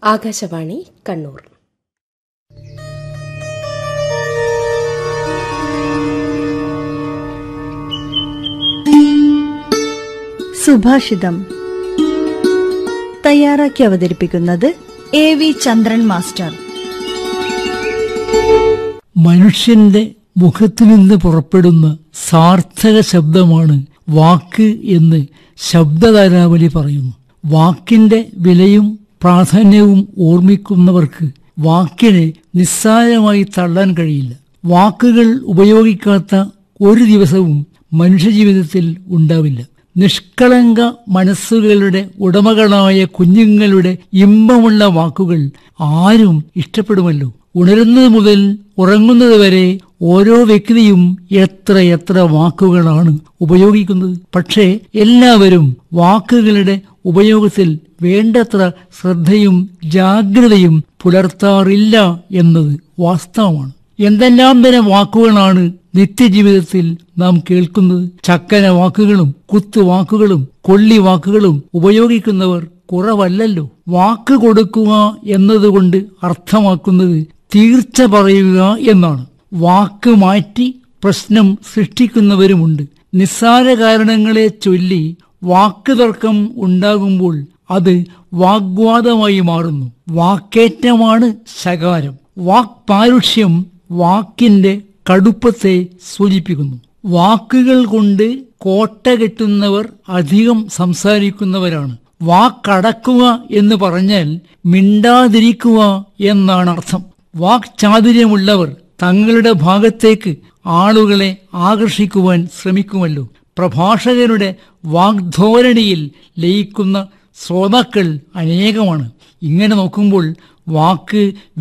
ആകാശവാണി കണ്ണൂർ സുഭാഷിതം തയ്യാറാക്കി അവതരിപ്പിക്കുന്നത് എ വി ചന്ദ്രൻ മാസ്റ്റർ മനുഷ്യന്റെ മുഖത്തു നിന്ന് പുറപ്പെടുന്ന സാർത്ഥക ശബ്ദമാണ് വാക്ക് എന്ന് ശബ്ദധാരാവലി പറയുന്നു വാക്കിന്റെ വിലയും പ്രാധാന്യവും ഓർമ്മിക്കുന്നവർക്ക് വാക്കിനെ നിസ്സാരമായി തള്ളാൻ കഴിയില്ല വാക്കുകൾ ഉപയോഗിക്കാത്ത ഒരു ദിവസവും മനുഷ്യജീവിതത്തിൽ ഉണ്ടാവില്ല നിഷ്കളങ്ക മനസ്സുകളുടെ ഉടമകളായ കുഞ്ഞുങ്ങളുടെ ഇമ്പമുള്ള വാക്കുകൾ ആരും ഇഷ്ടപ്പെടുമല്ലോ ഉണരുന്നത് മുതൽ ഉറങ്ങുന്നത് വരെ ഓരോ വ്യക്തിയും എത്ര എത്ര വാക്കുകളാണ് ഉപയോഗിക്കുന്നത് പക്ഷേ എല്ലാവരും വാക്കുകളുടെ ഉപയോഗത്തിൽ വേണ്ടത്ര ശ്രദ്ധയും ജാഗ്രതയും പുലർത്താറില്ല എന്നത് വാസ്തവമാണ് എന്തെല്ലാം തരം വാക്കുകളാണ് നിത്യജീവിതത്തിൽ നാം കേൾക്കുന്നത് ചക്കന വാക്കുകളും കുത്തുവാക്കുകളും കൊള്ളി വാക്കുകളും ഉപയോഗിക്കുന്നവർ കുറവല്ലല്ലോ വാക്ക് കൊടുക്കുക എന്നതുകൊണ്ട് അർത്ഥമാക്കുന്നത് തീർച്ച പറയുക എന്നാണ് വാക്ക് മാറ്റി പ്രശ്നം സൃഷ്ടിക്കുന്നവരുമുണ്ട് നിസ്സാര കാരണങ്ങളെ ചൊല്ലി വാക്ക് തർക്കം ഉണ്ടാകുമ്പോൾ അത് വാഗ്വാദമായി മാറുന്നു വാക്കേറ്റമാണ് ശകാരം വാക്പാരുഷ്യം വാക്കിന്റെ കടുപ്പത്തെ സൂചിപ്പിക്കുന്നു വാക്കുകൾ കൊണ്ട് കോട്ട കെട്ടുന്നവർ അധികം സംസാരിക്കുന്നവരാണ് വാക്കടക്കുക എന്ന് പറഞ്ഞാൽ മിണ്ടാതിരിക്കുക എന്നാണ് അർത്ഥം വാക്ചാതുര്യമുള്ളവർ തങ്ങളുടെ ഭാഗത്തേക്ക് ആളുകളെ ആകർഷിക്കുവാൻ ശ്രമിക്കുമല്ലോ പ്രഭാഷകരുടെ വാഗ്ധോരണിയിൽ ലയിക്കുന്ന ശ്രോതാക്കൾ അനേകമാണ് ഇങ്ങനെ നോക്കുമ്പോൾ വാക്ക്